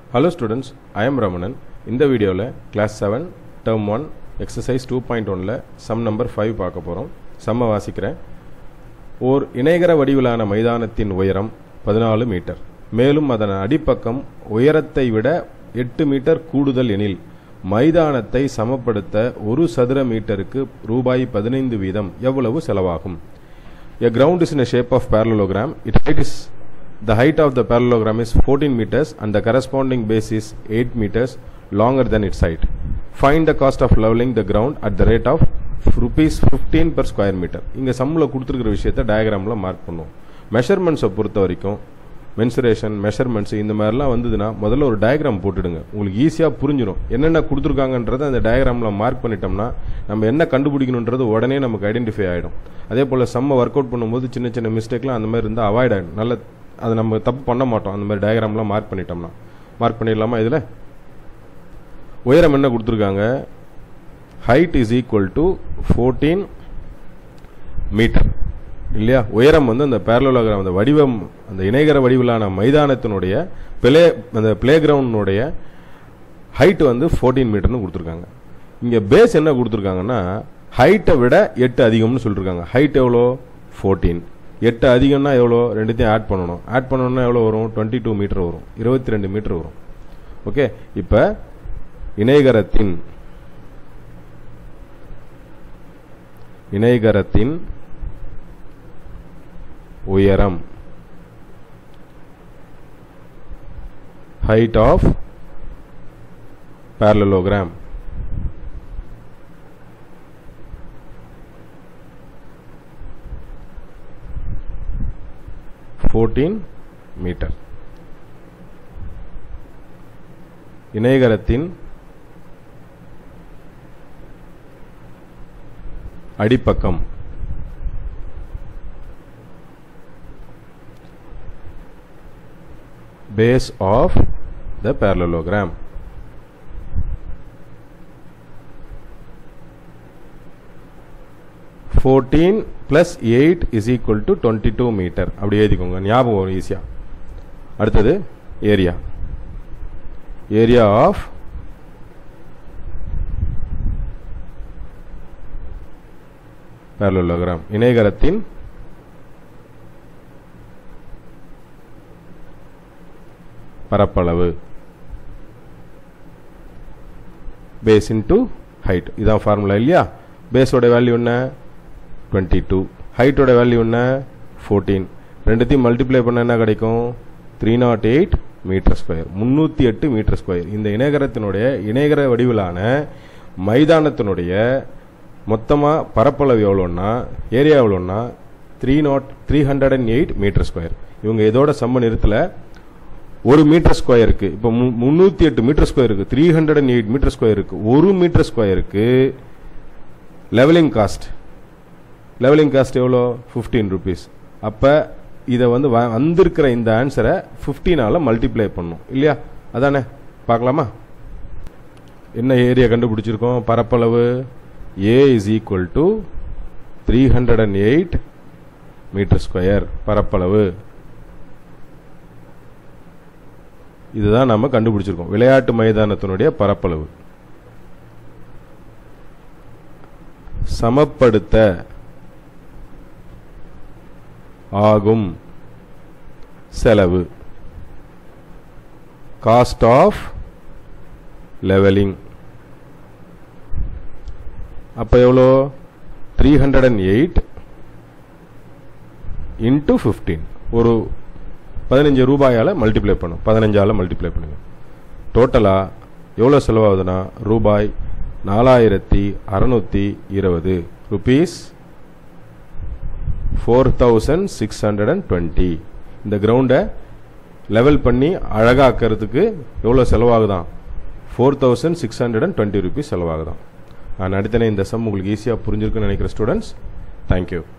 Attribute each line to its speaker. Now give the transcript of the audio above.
Speaker 1: Hello students I am Ramanan இந்த வீடியோவில் class seven term one exercise two point ஒனில் sum number five பார்க்க போகிறோம் செம்ம வாசிக்கிறேன் ஓர் இணைகர வடிவிலான மைதானத்தின் உயரம் பதினாலு மீட்டர் மேலும் அதன் அடிப்பக்கம் உயரத்தை விட எட்டு மீட்டர் கூடுதல் எனில் மைதானத்தை சமப்படுத்த ஒரு சதுர மீட்டருக்கு ரூபாய் பதினைந்து வீதம் எவ்வளவு செலவாகும் A ground is in a shape of parallelogram. Its height is the height of the parallelogram is 14 meters and the corresponding base is 8 meters longer than its height. Find the cost of leveling the ground at the rate of rupees 15 per square meter. இங்க சம்மில் கொடுத்துருக்கிற விஷயத்தை டயக்ராமில் mark பண்ணுவோம் மெஷர்மெண்ட்ஸை பொறுத்த வரைக்கும் mensuration measurements இந்த மாதிரிலாம் வந்ததுன்னா முதல்ல ஒரு டயக்ராம் போட்டுடுங்க உங்களுக்கு ஈஸியாக புரிஞ்சிடும் என்னென்ன கொடுத்துருக்காங்கன்றதை அந்த டயக்ராமில் மார்க் பண்ணிட்டோம்னா நம்ம என்ன கண்டுபிடிக்கணுன்றது உடனே நமக்கு ஐடென்டிஃபை ஆகிடும் அதே போல் செம்ம ஒர்க் அவுட் பண்ணும்போது சின்ன சின்ன மிஸ்டேக்லாம் அந்த மாதிரி இருந்தால் அவாய்ட் ஆகிடும் நல்ல அதை நம்ம தப்பு பண்ண மாட்டோம் அந்த மாதிரி டயக்ராம்லாம் மார்க் பண்ணிட்டோம்னா மார்க் பண்ணிடலாமா இதில் உயரம் என்ன கொடுத்துருக்காங்க height is equal to fourteen metre இல்லையா உயரம் வந்து அந்த பேரலோகிராம் அந்த வடிவம் அந்த இணைகர வடிவிலான மைதானத்தினுடைய பிளே அந்த பிளே கிரவுண்டினுடைய ஹைட் வந்து ஃபோர்டீன் மீட்டர்னு கொடுத்துருக்காங்க இங்கே பேஸ் என்ன கொடுத்துருக்காங்கன்னா ஹைட்டை விட எட்டு அதிகம்னு சொல்லியிருக்காங்க ஹைட் எவ்வளோ ஃபோர்டீன் எட்டு அதிகம்னா எவ்வளோ ரெண்டுத்தையும் ஆட் பண்ணணும் ஆட் பண்ணணும்னா எவ்வளோ வரும் டுவெண்ட்டி டூ மீட்டர் வரும் இருபத்தி ரெண்டு மீட்டர் வரும் ஓகே இப்போ இணைகரத்தின் இணைகரத்தின் உயரம் height of parallelogram fourteen metre இணையகரத்தின் அடிப்பக்கம் base of the parallelogram. Fourteen plus eight is equal to twenty two metre அப்படி எழுதிக்கோங்க ஞாபகம் வரும் ஈஸியாக அடுத்தது ஏரியா ஏரியா ஆஃப் parallelogram இணைகரத்தின் பரப்பளவு பேஸ் இன்டு ஹைட் இதான் ஃபார்முலா இல்லையா பேஸோட வேல்யூ என்ன டுவெண்ட்டி டூ ஹைட்டோட வேல்யூ என்ன ஃபோர்டீன் ரெண்டுத்தையும் மல்டிப்ளை பண்ண என்ன கிடைக்கும் three naught eight metre square முந்நூற்றி எட்டு மீட்டர் ஸ்கொயர் இந்த இணையகரத்தினுடைய இணையகர வடிவிலான மைதானத்தினுடைய மொத்தமாக பரப்பளவு எவ்வளோன்னா ஏரியா எவ்வளோன்னா three naught three hundred and eight metre square இவங்க இதோட சம்ம நிறுத்தலை ஒரு மீட்டர் ஸ்கொயருக்கு இப்போ முந்நூற்றி எட்டு மீட்டர் ஸ்கொயருக்கு three hundred and eight metre ஸ்கொயருக்கு ஒரு மீட்டர் ஸ்கொயருக்கு லெவலிங் காஸ்ட் லெவலிங் காஸ்ட் எவ்வளோ ஃபிஃப்டீன் ருபீஸ் அப்போ இதை வந்து வந்திருக்கிற இந்த ஆன்சரை ஃபிஃப்டீனால் மல்டிப்ளை பண்ணும் இல்லையா அதானே பார்க்கலாமா என்ன ஏரியா கண்டுபிடிச்சிருக்கோம் பரப்பளவு A is equal to three hundred and eight metre square பரப்பளவு இதுதான் நம்ம கண்டுபிடிச்சிருக்கோம் விளையாட்டு மைதானத்தினுடைய பரப்பளவு சமப்படுத்த ஆகும் செலவு காஸ்ட் ஆஃப் லெவலிங் அப்போ எவ்வளோ three hundred and eight into fifteen ஒரு பதினஞ்சு ரூபாயால் மல்டிப்ளை பண்ணும் பதினஞ்சால் மல்டிப்ளை பண்ணுங்க டோட்டலாக எவ்வளோ செலவாகுதுன்னா ரூபாய் நாலாயிரத்தி அறநூற்றி இருபது rupees four thousand six hundred and twenty இந்த கிரவுண்டை லெவல் பண்ணி அழகாக்கிறதுக்கு எவ்வளோ செலவாகுதான் four thousand six hundred and twenty rupees செலவாகுதான் நான் அடுத்தனே இந்த சம் உங்களுக்கு ஈஸியாக புரிஞ்சிருக்குன்னு நினைக்கிற ஸ்டூடெண்ட்ஸ் தேங்க்யூ